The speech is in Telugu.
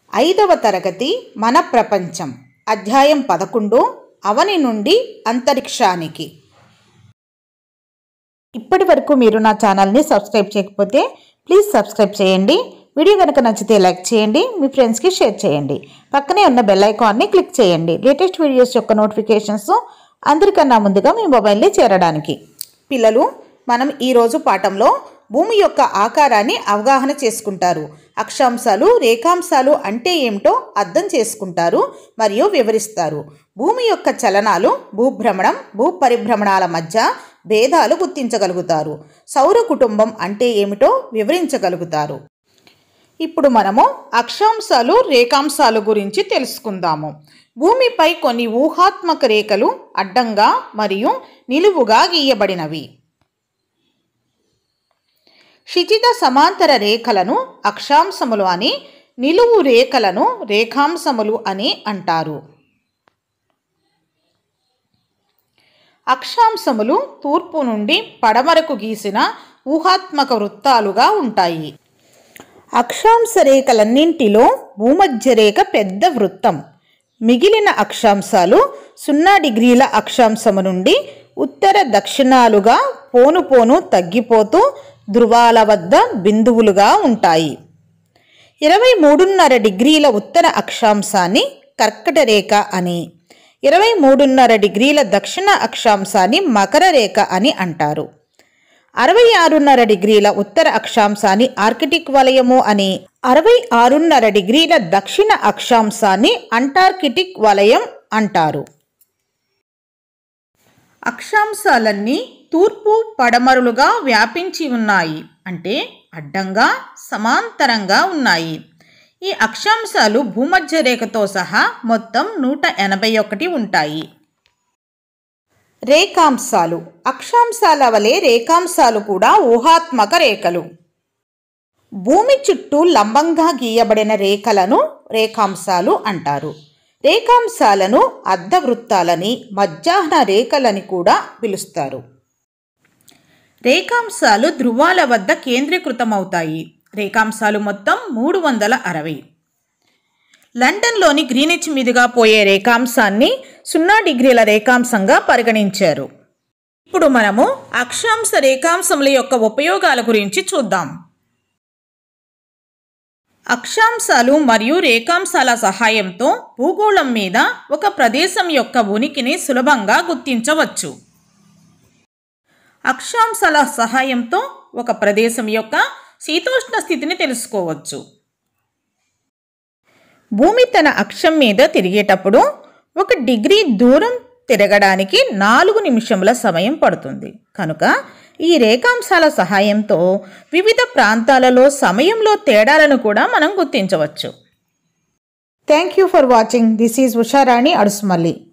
ఐదవ తరగతి మన ప్రపంచం అధ్యాయం పదకొండు అవని నుండి అంతరిక్షానికి ఇప్పటి వరకు మీరు నా ఛానల్ని సబ్స్క్రైబ్ చేయకపోతే ప్లీజ్ సబ్స్క్రైబ్ చేయండి వీడియో కనుక నచ్చితే లైక్ చేయండి మీ ఫ్రెండ్స్కి షేర్ చేయండి పక్కనే ఉన్న బెల్ ఐకాన్ని క్లిక్ చేయండి లేటెస్ట్ వీడియోస్ యొక్క నోటిఫికేషన్స్ అందరికన్నా ముందుగా మీ మొబైల్లో చేరడానికి పిల్లలు మనం ఈరోజు పాఠంలో భూమి యొక్క ఆకారాన్ని అవగాహన చేసుకుంటారు అక్షాంశాలు రేఖాంశాలు అంటే ఏమిటో అర్థం చేసుకుంటారు మరియు వివరిస్తారు భూమి యొక్క చలనాలు భూభ్రమణం భూపరిభ్రమణాల మధ్య భేదాలు గుర్తించగలుగుతారు సౌర కుటుంబం అంటే ఏమిటో వివరించగలుగుతారు ఇప్పుడు మనము అక్షాంశాలు రేఖాంశాలు గురించి తెలుసుకుందాము భూమిపై కొన్ని ఊహాత్మక రేఖలు అడ్డంగా మరియు నిలువుగా గీయబడినవి క్షితిజ సమాంతర రేఖలను అక్షాంశములు అని నిలువు రేఖలను రేఖాంశములు అని అంటారు అక్షాంశములు తూర్పు నుండి పడమరకు గీసిన ఊహాత్మక వృత్తాలుగా ఉంటాయి అక్షాంశ రేఖలన్నింటిలో భూమధ్య రేఖ పెద్ద వృత్తం మిగిలిన అక్షాంశాలు సున్నా డిగ్రీల అక్షాంశము నుండి ఉత్తర దక్షిణాలుగా పోను పోను తగ్గిపోతూ ధృవాల వద్ద బిందువులుగా ఉంటాయి ఇరవై మూడున్నర డిగ్రీల ఉత్తర అక్షాంశాన్ని కర్కట రేఖ అని ఇరవై మూడున్నర డిగ్రీల దక్షిణ అక్షాంశాన్ని మకర రేఖ అని అంటారు అరవై ఆరున్నర డిగ్రీల ఉత్తర అక్షాంశాన్ని ఆర్కిటిక్ వలయము అని అరవై ఆరున్నర డిగ్రీల దక్షిణ అక్షాంశాన్ని అంటార్కిటిక్ వలయం అంటారు అక్షాంశాలన్నీ తూర్పు పడమరులుగా వ్యాపించి ఉన్నాయి అంటే అడ్డంగా సమాంతరంగా ఉన్నాయి ఈ అక్షాంశాలు భూమధ్య రేఖతో సహా మొత్తం నూట ఎనభై ఒకటి ఉంటాయి రేఖాంశాలు అక్షాంశాల వలె రేఖాంశాలు కూడా ఊహాత్మక రేఖలు భూమి చుట్టూ లంబంగా గీయబడిన రేఖలను రేఖాంశాలు అంటారు రేఖాంశాలను అర్ధవృత్తాలని మధ్యాహ్న రేఖలని కూడా పిలుస్తారు రేఖాంశాలు ధృవాల వద్ద కేంద్రీకృతమవుతాయి రేఖాంశాలు మొత్తం మూడు వందల అరవై లండన్లోని గ్రీనిచ్ మీదుగా పోయే రేఖాంశాన్ని సున్నా డిగ్రీల రేఖాంశంగా పరిగణించారు ఇప్పుడు మనము అక్షాంశ రేఖాంశముల యొక్క ఉపయోగాల గురించి చూద్దాం అక్షాంశాలు మరియు రేఖాంశాల సహాయంతో భూగోళం మీద ఒక ప్రదేశం యొక్క ఉనికిని సులభంగా గుర్తించవచ్చు అక్షాంశాల సహాయంతో ఒక ప్రదేశం యొక్క శీతోష్ణ స్థితిని తెలుసుకోవచ్చు భూమి తన అక్షం మీద తిరిగేటప్పుడు ఒక డిగ్రీ దూరం తిరగడానికి నాలుగు నిమిషముల సమయం పడుతుంది కనుక ఈ రేఖాంశాల సహాయంతో వివిధ ప్రాంతాలలో సమయంలో తేడాలను కూడా మనం గుర్తించవచ్చు thank you for watching this is Usharani Adusumalli